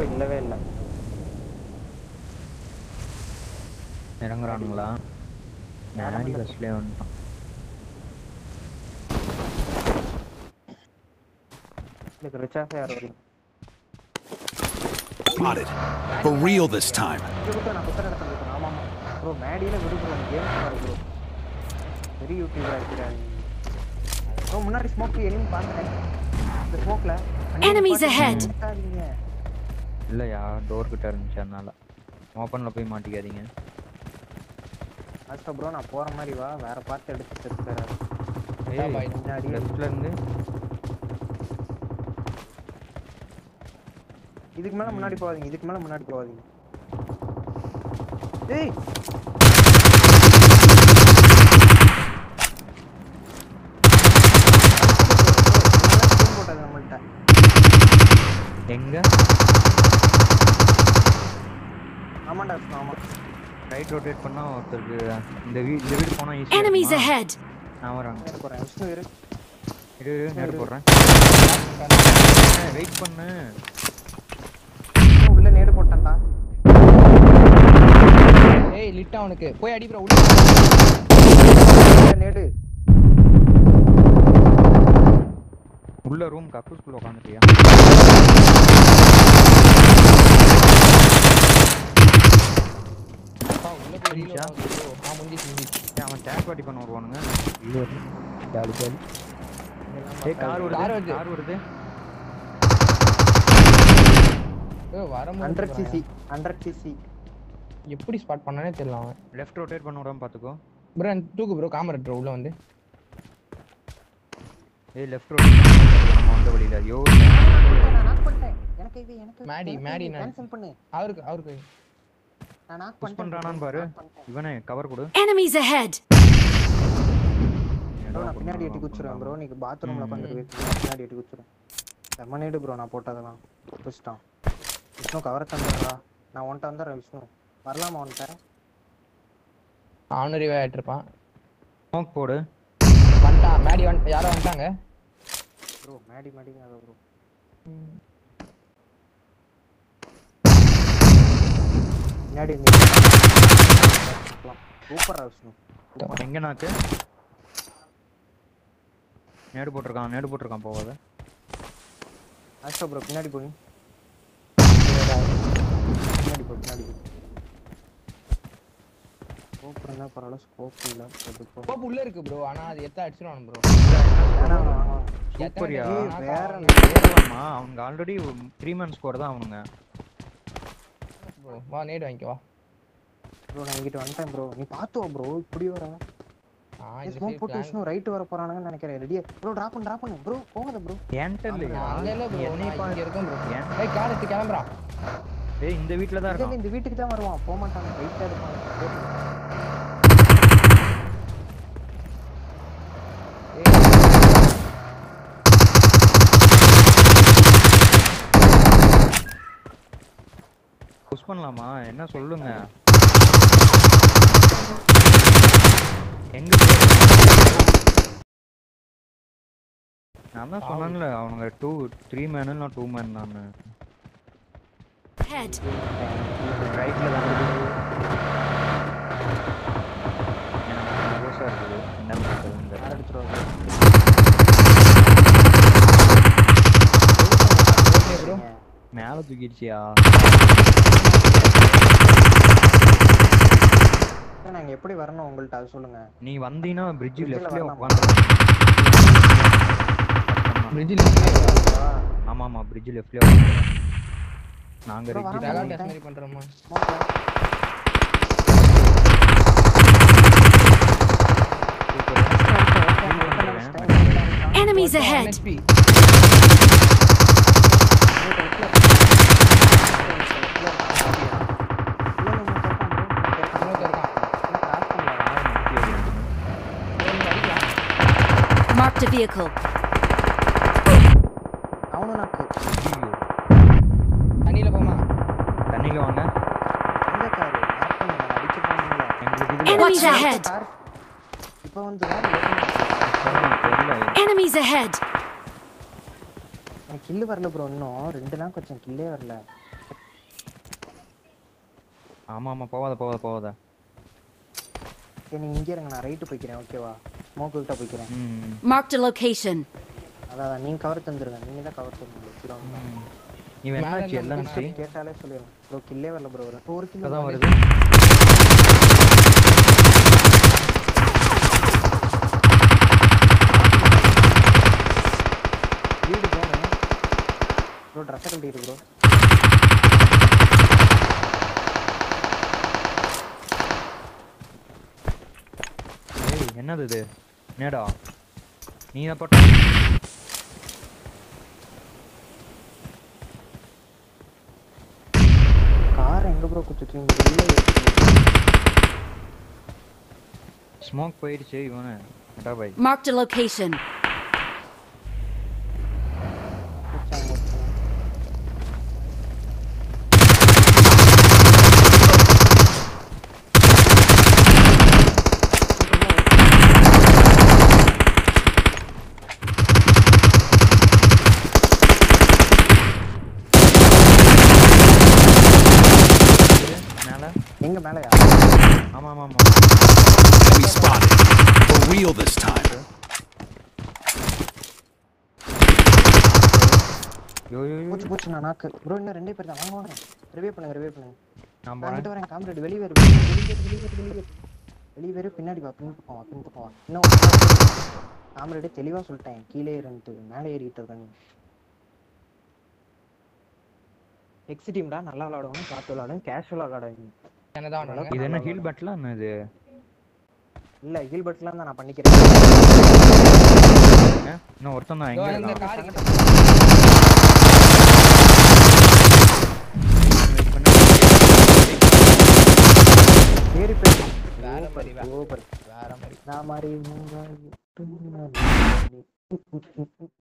இல்லவே இல்லை இறங்குறானுங்களா மேடி பஸ்லேயே வந்துட்டான் இதுக்கு ரிச்சாக யார் வரல Spotted. For real this time. இது கூட நான் குத்துற இடத்துல இருக்கேன் ஆமாம் ஆமாம் ப்ரோ மேடியில் விடு ப்ரோ கேம் பாரு ப்ரோ பெரிய யூடியூபராக இருக்கிறாரு ப்ரோ முன்னாடி ஸ்மோக் எனிமி பார்த்தேன் இந்த ஸ்மோக்கில் Enemies ahead. இல்லையா டோர் கிட்ட இருந்துச்சு அதனால ஓப்பனில் போய் மாட்டிக்காதீங்க ஃபர்ஸ்ட் ப்ரோ நான் போகிற மாதிரி வா வேற பார்த்து எடுத்து செத்து தராரு ஏய் முன்னாடி லெஃப்ட்ல இருந்து இதுக்கு மேலே முன்னாடி போகாதீங்க இதுக்கு மேலே முன்னாடி போகாதீங்க ஏய் போட்டது நம்மள்ட்ட எங்க ஆமாண்டா ஆமா ரைட் ரொட்டேட் பண்ணா ஒருத்தருக்கு இந்த வீ இந்த வீடு போனா ஈஸியா Enemies ahead! நான் வரேன் நேரு போறேன் விஷ்ணு இரு இரு இரு, நேடு போடுறேன் வெயிட் பண்ணு விஷ்ணு உள்ள நேடு போட்டேன்டா ஏய் லிட்டா அவனுக்கு போய் அடி ப்ரோ உள்ள உள்ள நேடு உள்ள ரூம் கக்கூஸ்குள்ள உட்காந்துட்டியா அப்பா, உள்ள போய் reload முடிஞ்சா? ஆகுது bro. ஆ முடிஞ்சிச்சு முடிஞ்சிச்சு ஏய், அவன் டேக் பாட்டி பண்ண வருவானுங்க ஜாலி ஜாலி ஏய் கார் வருது Car வருது. கார் வருது ஏய், வர ஹண்ட்ரட் முடியாது சிசி ஹண்ட்ரட் சிசி எப்படி ஸ்பாட் பண்ணானே தெரியல அவன் லெஃப்ட் ரொட்டேட் பண்ண விடாம பாத்துக்கோ ப்ரோ தூக்கு ப்ரோ காமரா ப்ரோ உள்ள வந்து ஏய் லெஃப்ட் ரொட்டேட் நம்ம வந்த வழியில ஐயோ நான் நாக் பண்ணிட்டேன் எனக்கு இது எனக்கு மேடி, மேடி நான்- கேன்சல் பண்ணு அவருக்கு அவருக்கு நான் நாக் புஷ் பண்ணிட்டேன் பண்றானான்னு பாரு இவனே கவர் கொடு Enemies ahead! ப்ரோ நான் பின்னாடி எட்டி குச்சிருவேன் ப்ரோ நீங்க பாத்ரூம்ல உட்காந்து பின்னாடி எட்டி குச்சிருவேன் செம்ம நேடு ப்ரோ நான் போட்டதெல்லாம் புஷ்டான் விஷ்ணு கவரை தந்துடுறா நான் உன்ட்ட வந்துடுறேன் விஷ்ணு வரலாமா உன்ட்ட அவனு ரிவே ஆயிட்டு இருப்பான் ஸ்மோக் போடு வந்துட்டான் மேடி வந்து யாரோ வந்துட்டாங்க ப்ரோ மேடி மேடிங்க ப்ரோ பின்னாடி சூப்பரா விஷ்ணு எங்க நாக்கு நேடு போட்டிருக்கான் நேடு போட்டிருக்கான் போவாத ஆஸ்டோ ப்ரோ பின்னாடி போய் பின்னாடி போ பின்னாடி போ ஸ்கோப் இருந்தா பரவாயில்ல ஸ்கோப் இல்ல அது போ கோப்பு உள்ள இருக்கு ப்ரோ ஆனா அது எத்த அடிச்சிருவான் ப்ரோ வேணாம் வேணாம். சூப்பர்யா ஏய், வேற ஏறலாமா அவனுங்க ஆல்ரெடி த்ரீ மேன் ஸ்கோர் தான் அவனுங்க ப்ரோ வா நேடு வாங்கிக்க வா ப்ரோ நான் இங்கிட்ட வந்துட்டேன் ப்ரோ நீ பாத்துவா ப்ரோ இப்படி வர ஆ இந்த ஸ்மோக் சைடு போட்டு பிளான் விஷ்ணு ரைட் வர போறானுங்கன்னு நினைக்கிறேன் ரெடியா ப்ரோ டிராப் பண்ணு டிராப் பண்ணு ப்ரோ போகாத ப்ரோ ஏன்ட்ட இல்லையா அங்க இல்ல ப்ரோ என்னை நான் இங்க இருக்கேன் ப்ரோ ஏன் ஏய் கார் எடுத்து கிளம்புறான் ஏய் இந்த வீட்ல தான் இல்ல, இருக்கான் இந்த வீட்டுக்கு தான் வருவான் போக மாட்டாங்க ரைட்டா இருப்பாங்க புஷ் பண்ணலாமா என்ன சொல்லுங்க எங்க நான் தான் சொன்னேன்ல அவனுங்க டூ த்ரீ மேனு நான் டூ மேன் நான் Ahead! ரைட்ல தான் இருக்குது எனக்கு nervous ஆ இருக்குது என்ன பண்றதுன்னு தெரியல. அடிச்சிருவாங்க ப்ரோ மேல தூக்கிடுச்சியா நாங்க எப்படி வரணும் உங்கள்ட்ட அது சொல்லுங்க நீ வந்தீங்கன்னா பிரிட்ஜ் Bridge ல லெஃப்ட்லயே வரலாமா? உட்காந்து பிரிட்ஜ் லிஃப்ட் ஆ, ஆமா ஆமா பிரிட்ஜ் லெஃப்ட்லயே உட்காந்து நாங்க bro, ரிட்ஜ் வரமா? டேகா டெஸ்ட் மாதிரி பண்றோமா smoke ல. Enemies ahead! NHP இன்னொருத்தன் இருக்கான் Marked a vehicle. அவனும் நாக்கு தண்ணியில போமா தண்ணியில வாங்க இந்த காரு mark பண்ணுங்க, நான் அடிச்சு போனீங்களா எங்களுக்கு இதுல Enemies ahead! கார் இப்போ வந்து வேற தெரியல Enemies ahead! எனக்கு கில்லு வரல ப்ரோ இன்னும் ரெண்டு நாள் கொஞ்சம் கில்லே வரல ஆமா ஆமா போவாத போவாத போவாத சரி நீங்க இங்கே இருங்க நான் ரைட்டு போய்க்கிறேன் ஓகேவா ஸ்மோக்கு கிட்ட போய்க்கிறேன் ம் Marked a location. அதான் அதான், நீங்க கவர் தந்துருங்க நீங்க தான் கவர் தந்துருங்க வச்சிருவாங்க ம். இவன் என்னாச்சு மேல எல்லாம் இருந்து கேட்டாலே சொல்லிடுங்க ப்ரோ கில்லே வரல ப்ரோ ஒரு ஒரு கிலோ இப்பதான் வருது வீடு போகணும் ப்ரோ ட்ரெஸ்ஸை கட்டிட்டு ப்ரோ ஏய் என்னது இது நேடா நீ தான் போட்ட கார் எங்க ப்ரோ குத்துட்டீங்க வெளியே ஸ்மோக் போயிடுச்சு இவனு அடா பாய் Marked a location. வச்சாங்க ஒருத்தனை. மேல எங்க மேலயா ஆமா ஆமா ஆமா Enemy spotted. For real this time. யோ யோ யோ போச்சு போச்சு நான் நாக்கு ப்ரோ இன்னும் ரெண்டே பேர் தான் வாங்க வாங்க ரிவே பண்ணுங்க ரிவே பண்ணுங்க நான் நான் போறேன் கிட்ட வரேன் காம்ரேட் வெளியே வேறு வெளியே வேறு வெளியே வேறு வெளியே வேறு வெளியே வேறு பின்னாடி வா பின் பக்கம் வா பின் பக்கம் வா இன்னும் காம்ரேட்டே தெளிவா சொல்லிட்டேன் கீழே இருந்துட்டு மேலே ஏறிட்டு இருக்க நீ எக்ஸ் டீம்டா நல்லா விளாடுவோம் பார்த்து விளாடும் கேஷுவலாக விளாடுவீங்க என்னதான் வேணுங்க? இது என்ன ஹீல் பேட்லாம் என்ன இது இல்ல ஹீல்பர்ட்லாம் தான் நான் பண்ணிக்கிறேன் ஆ? இன்னும் ஒருத்தன் தான் இதோ எங்க இந்த இருக்கான் கார் கிட்ட Wait பண்ணு. ஏறி போய் வேற மாதிரி வே- சூப்பர் வேற மாதிரி நான் மாதிரி